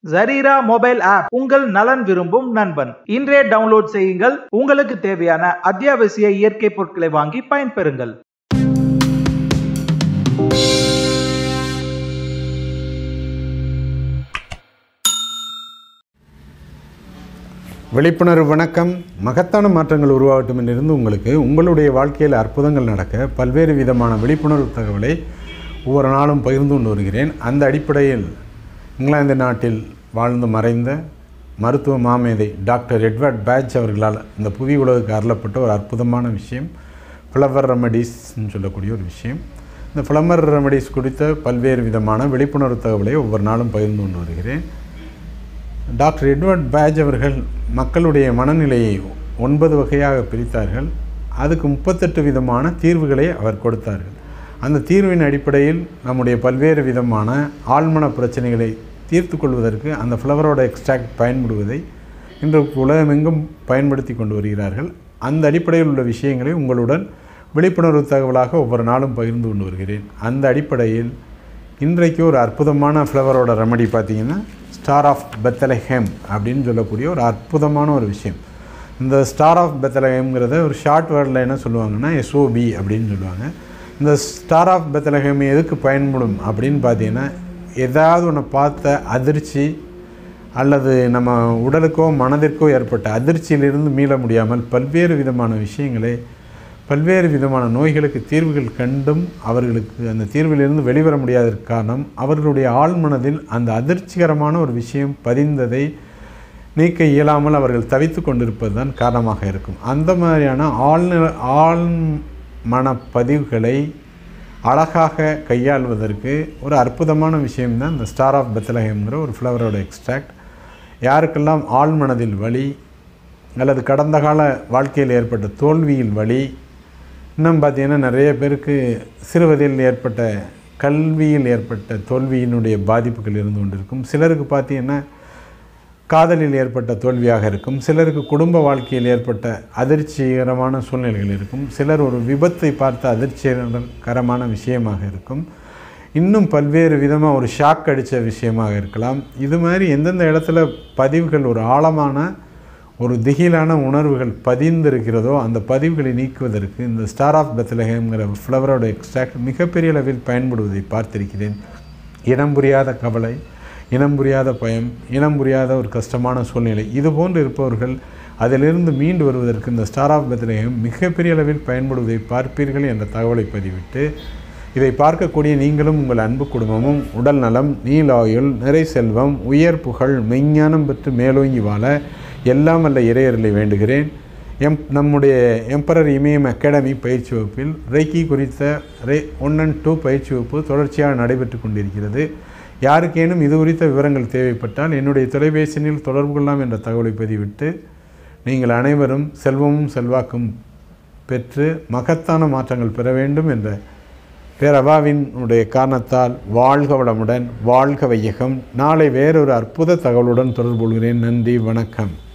ஜரீரா mobile app உங்கள் நலன் விரும்பும் நண்பன் இன்றே டவுன்லோட் செய்யுங்கள் உங்களுக்கு தேவையான அத்தியாவசிய இயற்கை பொருட்களை வாங்கி பயன்பெறுங்கள் விழிப்புணர்வு வணக்கம் மகத்தான மாற்றங்கள் உருவாகட்டும் என்றிருந்து உங்களுக்கு உங்களுடைய வாழ்க்கையில் அற்புதங்கள் நடக்க பல்வேறு விதமான விழிப்புணர்வு தகவலை ஒவ்வொரு நாளும் பகிர்ந்து கொண்டு வருகிறேன் அந்த அடிப்படையில் இங்கிலாந்து நாட்டில் வாழ்ந்து மறைந்த மருத்துவ மாமேதை டாக்டர் எட்வர்ட் பேட்ச் அவர்களால் இந்த புதிய உலகுக்கு அருளப்பட்ட ஒரு அற்புதமான விஷயம் ஃப்ளவர் ரெமடிஸ்ன்னு சொல்லக்கூடிய ஒரு விஷயம் இந்த ஃப்ளவர் ரெமடிஸ் குறித்த பல்வேறு விதமான விழிப்புணர்வு தகவலை ஒவ்வொரு நாளும் பகிர்ந்து கொண்டு வருகிறேன் டாக்டர் எட்வர்ட் பேஜ் அவர்கள் மக்களுடைய மனநிலையை ஒன்பது வகையாக பிரித்தார்கள் அதுக்கு முப்பத்தெட்டு விதமான தீர்வுகளை அவர் கொடுத்தார்கள் அந்த தீர்வின் அடிப்படையில் நம்முடைய பல்வேறு விதமான ஆழ்மன பிரச்சனைகளை தீர்த்து கொள்வதற்கு அந்த ஃப்ளவரோட எக்ஸ்ட்ராக்ட் பயன்படுவதை இன்று உலகமெங்கும் பயன்படுத்தி கொண்டு வருகிறார்கள் அந்த அடிப்படையில் உள்ள விஷயங்களை உங்களுடன் விழிப்புணர்வு தகவலாக ஒவ்வொரு நாளும் பகிர்ந்து கொண்டு வருகிறேன் அந்த அடிப்படையில் இன்றைக்கு ஒரு அற்புதமான ஃப்ளவரோட ரெமடி பார்த்திங்கன்னா ஸ்டார் ஆஃப் பெத்தலஹேம் அப்படின்னு சொல்லக்கூடிய ஒரு அற்புதமான ஒரு விஷயம் இந்த ஸ்டார் ஆஃப் பெத்தலஹேம்ங்கிறத ஒரு ஷார்ட் வேர்டில் என்ன சொல்லுவாங்கன்னா எஸ்ஓபி அப்படின்னு சொல்லுவாங்க இந்த ஸ்டார் ஆஃப் பெத்தலஹேம் எதுக்கு பயன்படும் அப்படின்னு பார்த்தீங்கன்னா ஏதாவது ஒன்று பார்த்த அதிர்ச்சி அல்லது நம்ம உடலுக்கோ மனதிற்கோ ஏற்பட்ட அதிர்ச்சியிலிருந்து மீள முடியாமல் பல்வேறு விதமான விஷயங்களை பல்வேறு விதமான நோய்களுக்கு தீர்வுகள் கண்டும் அவர்களுக்கு அந்த தீர்விலிருந்து வெளிவர முடியாததற்கு காரணம் அவர்களுடைய ஆழ்மனதில் அந்த அதிர்ச்சிகரமான ஒரு விஷயம் பதிந்ததை நீக்க இயலாமல் அவர்கள் தவித்து கொண்டிருப்பது தான் காரணமாக இருக்கும் அந்த மாதிரியான ஆழ்நில ஆழ்மன பதிவுகளை அழகாக கையாள்வதற்கு ஒரு அற்புதமான விஷயம்தான் இந்த ஸ்டார் ஆஃப் பெத்தலஹேம்ங்கிற ஒரு ஃப்ளவரோட எக்ஸ்ட்ராக்ட் யாருக்கெல்லாம் ஆழ்மனதில் வலி அல்லது கடந்த கால வாழ்க்கையில் ஏற்பட்ட தோல்வியில் வலி இன்னும் பார்த்திங்கன்னா நிறைய பேருக்கு சிறுவதில் ஏற்பட்ட கல்வியில் ஏற்பட்ட தோல்வியினுடைய பாதிப்புகள் இருந்து கொண்டிருக்கும் சிலருக்கு பார்த்திங்கன்னா காதலில் ஏற்பட்ட தோல்வியாக இருக்கும் சிலருக்கு குடும்ப வாழ்க்கையில் ஏற்பட்ட அதிர்ச்சிகரமான சூழ்நிலைகள் இருக்கும் சிலர் ஒரு விபத்தை பார்த்த அதிர்ச்சிகரமான விஷயமாக இருக்கும் இன்னும் பல்வேறு விதமாக ஒரு ஷாக் அடித்த விஷயமாக இருக்கலாம் இது மாதிரி எந்தெந்த இடத்துல பதிவுகள் ஒரு ஆழமான ஒரு திகிலான உணர்வுகள் பதிந்திருக்கிறதோ அந்த பதிவுகளை நீக்குவதற்கு இந்த ஸ்டார் ஆஃப் பெத்லஹேம்ங்கிற ஃப்ளவரோட எக்ஸ்ட்ராக்ட் மிகப்பெரிய அளவில் பயன்படுவதை பார்த்திருக்கிறேன் இனம் புரியாத கவலை இனம் புரியாத பயம் இனம் புரியாத ஒரு கஷ்டமான சூழ்நிலை இது போன்று இருப்பவர்கள் அதிலிருந்து மீண்டு வருவதற்கு இந்த ஸ்டார் ஆஃப் பெத்லஹேம் மிகப்பெரிய அளவில் பயன்படுவதை பார்ப்பீர்கள் என்ற தகவலை பதிவிட்டு இதை பார்க்கக்கூடிய நீங்களும் உங்கள் அன்பு குடும்பமும் உடல் நலம் நீலாயுள் நிறை செல்வம் உயர் புகழ் மெஞ்ஞானம் பெற்று மேலோங்கி வாழ எல்லாம் அல்ல இறையர்களை வேண்டுகிறேன் எம் நம்முடைய எம்பரர் இமயம் அகாடமி பயிற்சி வகுப்பில் ரெய்கி குறித்த ரே ஒன் அண்ட் டூ பயிற்சி வகுப்பு தொடர்ச்சியாக நடைபெற்று கொண்டிருக்கிறது யாருக்கேனும் இது குறித்த விவரங்கள் தேவைப்பட்டால் என்னுடைய தொலைபேசியில் தொடர்பு கொள்ளலாம் என்ற தகவலை பதிவிட்டு நீங்கள் அனைவரும் செல்வமும் செல்வாக்கும் பெற்று மகத்தான மாற்றங்கள் பெற வேண்டும் என்ற பேரவாவினுடைய காரணத்தால் வாழ்க வளமுடன் வாழ்க வையகம் நாளை வேறொரு அற்புத தகவலுடன் தொடர்பு கொள்கிறேன் நன்றி வணக்கம்